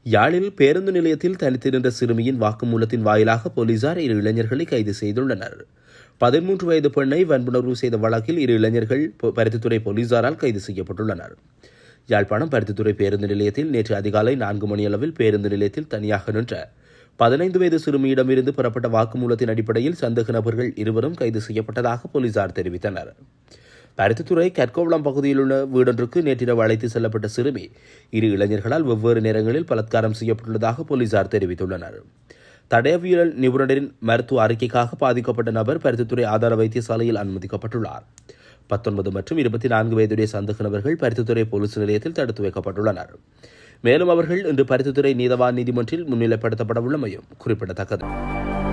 யாழில் பேருந்து நிலையத்தில் தனித்திருந்த சிறுமியின் வாக்குமூலத்தின் வாயிலாக போலீசார் இரு இளைஞர்களை கைது செய்துள்ளனர் பதிமூன்று வயது பெண்ணை வன்புணர்வு செய்த வழக்கில் இரு இளைஞர்கள் பொ- பருத்தித்துறை போலீசாரால் கைது செய்யப்பட்டுள்ளனர் யாழ்ப்பாணம் பருத்தித்துறை பேருந்து நிலையத்தில் நேற்று அதிகாலை நான்கு மணியளவில் பேருந்து நிலையத்தில் தனியாக நின்ற பதினைந்து வயது சிறுமியிடமிருந்து பெறப்பட்ட வாக்குமூலத்தின் அடிப்படையில் சந்தேக நபர்கள் இருவரும் கைது செய்யப்பட்டதாக போலீசார் தெரிவித்தனர் பருத்தித்துறை கற்கோவளம் பகுதியில் உள்ள வீடொன்றுக்கு நேற்றிரவு அழைத்து செல்லப்பட்ட சிறுமி இரு இளைஞர்களால் வெவ்வேறு நேரங்களில் பலாத்காரம் செய்யப்பட்டுள்ளதாக போலீசார் தெரிவித்துள்ளனர் தடயவியல் நிபுணரின் மருத்துவ அறிக்கைக்காக பாதிக்கப்பட்ட நபர் பருத்தித்துறை ஆதார வைத்தியசாலையில் அனுமதிக்கப்பட்டுள்ளார் பத்தொன்பது மற்றும் இருபத்தி நான்கு வயதுடைய சந்தேக நபர்கள் பருத்தித்துறை போலீஸ் நிலையத்தில் தடுத்து வைக்கப்பட்டுள்ளனர் மேலும் அவர்கள் இன்று பருத்தித்துறை நீதவான் நீதிமன்றில் முன்னிலைப்படுத்தப்பட உள்ளமையும் குறிப்பிடத்தக்கது